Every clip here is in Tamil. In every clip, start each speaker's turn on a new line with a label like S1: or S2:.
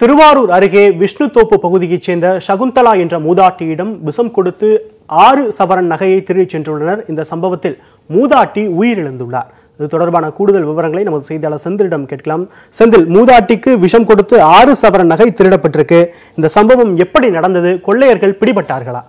S1: திருவாரூர் அருகே விஷ்ணுதோப்பு பகுதியைச் சேர்ந்த சகுந்தலா என்ற மூதாட்டியிடம் விஷம் கொடுத்து ஆறு சவரன் நகையை திருடிச் சென்றுள்ளனர் இந்த சம்பவத்தில் மூதாட்டி உயிரிழந்துள்ளார் இது தொடர்பான கூடுதல் விவரங்களை நமது செய்தியாளர் செந்திலிடம் கேட்கலாம் செந்தில் மூதாட்டிக்கு விஷம் கொடுத்து ஆறு சவரன் நகை திருடப்பட்டிருக்கு இந்த சம்பவம் எப்படி நடந்தது கொள்ளையர்கள் பிடிபட்டார்களா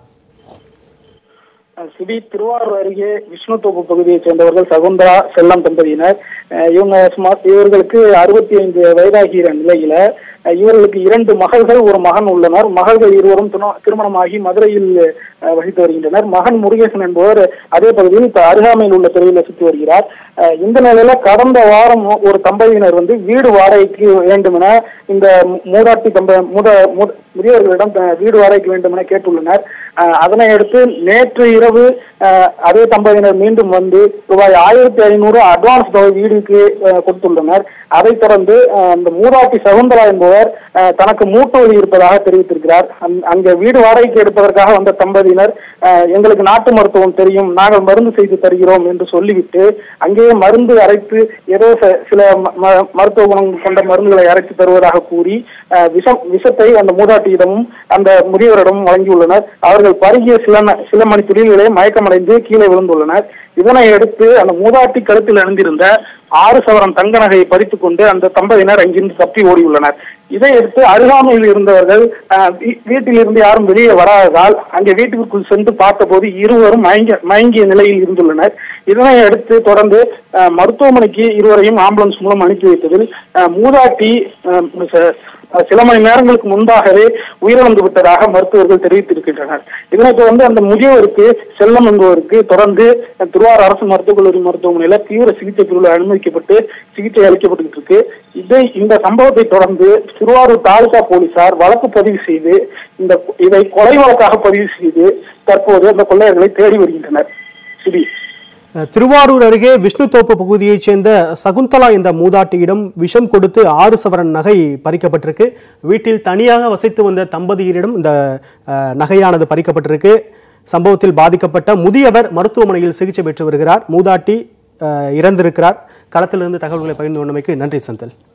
S2: சிபி திருவாரூர் அருகே விஷ்ணுதோப்பு பகுதியைச் சேர்ந்தவர்கள் சகுந்தரா செல்லம் தம்பதியினர் அஹ் இவங்க சுமார் இவர்களுக்கு அறுபத்தி ஐந்து வயதாகிற நிலையில அஹ் இவர்களுக்கு இரண்டு மகள்கள் ஒரு மகன் உள்ளனர் மகள்கள் இருவரும் திரு- திருமணமாகி மதுரையில் அஹ், வசித்து வருகின்றனர் மகன் முருகேசன் என்பவர் அதே பகுதியில் இப்ப அருகாமையில் உள்ள தெருவில் வசித்து வருகிறார் அஹ் இந்த நிலையில கடந்த வாரம் ஒரு தம்பதியினர் வந்து வீடு வாடகைக்கு வேண்டும் என இந்த மூ- மூதாட்டி தம்ப மூத மூத- முதியவர்களிடம் த- வீடு வாடகைக்கு வேண்டும் என கேட்டுள்ளனர் அஹ் அதனை அடுத்து நேற்று இரவு அஹ், அதே தம்பதியினர் மீண்டும் வந்து ரூபாய் ஆயிரத்தி ஐநூறு அட்வான்ஸ் தொகை வீடுக்கு அஹ், கொடுத்துள்ளனர் அதைத் தொடர்ந்து அஹ், அந்த மூதாட்டி சகுந்தரா என்பவர் அஹ், தனக்கு மூட்டு வலி இருப்பதாக தெரிவித்திருக்கிறார் அங்- அங்க வீடு வாடகைக்கு எடுப்பதற்காக வந்த தம்பதியினர் அஹ், எங்களுக்கு நாட்டு மருத்துவம் தெரியும் நாங்கள் மருந்து செய்து தருகிறோம் என்று சொல்லிவிட்டு அங்கேயே மருந்து அரைத்து ஏதோ ச- சில ம- ம- மருத்துவ குணம் கொண்ட மருந்துகளை அரைத்து தருவதாக கூறி அஹ், விஷம் விஷத்தை அந்த மூதாட்டியிடமும் அந்த முதியவரிடமும் வழங்கியுள்ளனர் அவர்கள் பருகிய சில ந- சில மணி துளிகளே மயக்கமடைந்து கீழே விழுந்துள்ளனர் இதனை அடுத்து அந்த மூதாட்டி கழுத்தில் அணிந்திருந்த ஆறு சவரன் தங்க நகையை பறித்துக் கொண்டு அந்த தம்பதியினர் அங்கிருந்து தப்பி ஓடியுள்ளனர் இதையடுத்து அருகாமையில் இருந்தவர்கள் அஹ், வீ- வீட்டில் இருந்து யாரும் வெளியே வராததால் அங்கே வீட்டுக்குள் சென்று பார்த்தபோது இருவரும் மயங்க மயங்கிய நிலையில் இருந்துள்ளனர் இதனை அடுத்து தொடர்ந்து அஹ், மருத்துவமனைக்கு இருவரையும் ஆம்புலன்ஸ் மூலம் அனுப்பி வைத்ததில் அஹ், மூதாட்டி அஹ், ச- சில மணி நேரங்களுக்கு முன்பாகவே உயிரிழந்து விட்டதாக மருத்துவர்கள் தெரிவித்திருக்கின்றனர் இதனைத் தொடர்ந்து அந்த முதியவருக்கு செல்லம் என்பவருக்கு தொடர்ந்து திருவாரூர் அரசு மருத்துவக் கல்லூரி மருத்துவமனையில தீவிர சிகிச்சை பிரிவில் அனுமதிக்கப்பட்டு சிகிச்சை அளிக்கப்பட்டு இருக்கு இதை இந்த சம்பவத்தை தொடர்ந்து திருவாரூர் தாலுகா போலீசார் வழக்கு பதிவு செய்து இந்த இதை கொலை வழக்காக பதிவு செய்து தற்போது அந்த கொள்ளையர்களை தேடி வருகின்றனர் சிபி
S1: அஹ், திருவாரூர் அருகே விஷ்ணுதோப்பு பகுதியைச் சேர்ந்த சகுந்தலா என்ற மூதாட்டியிடம் விஷம் கொடுத்து ஆறு சவரன் நகை பறிக்கப்பட்டிருக்கு வீட்டில் தனியாக வசித்து வந்த தம்பதியரிடம் இந்த அஹ், நகையானது பறிக்கப்பட்டிருக்கு சம்பவத்தில் பாதிக்கப்பட்ட முதியவர் மருத்துவமனையில் சிகிச்சை பெற்று வருகிறார் மூதாட்டி அஹ், இறந்திருக்கிறார் களத்திலிருந்து தகவல்களை பகிர்ந்து கொண்டமைக்கு நன்றி செந்தில்